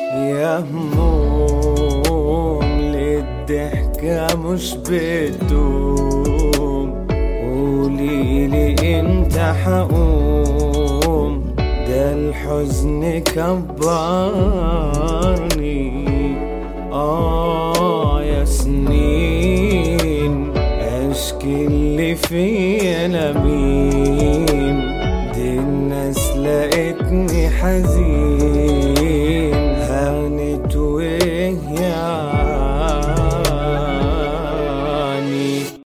يا هموم للضحكة مش بتدوم قوليلي امتى حقوم ده الحزن كبرني آه يا سنين أشكي اللي فيا لمين دي الناس لقيتني حزين هانت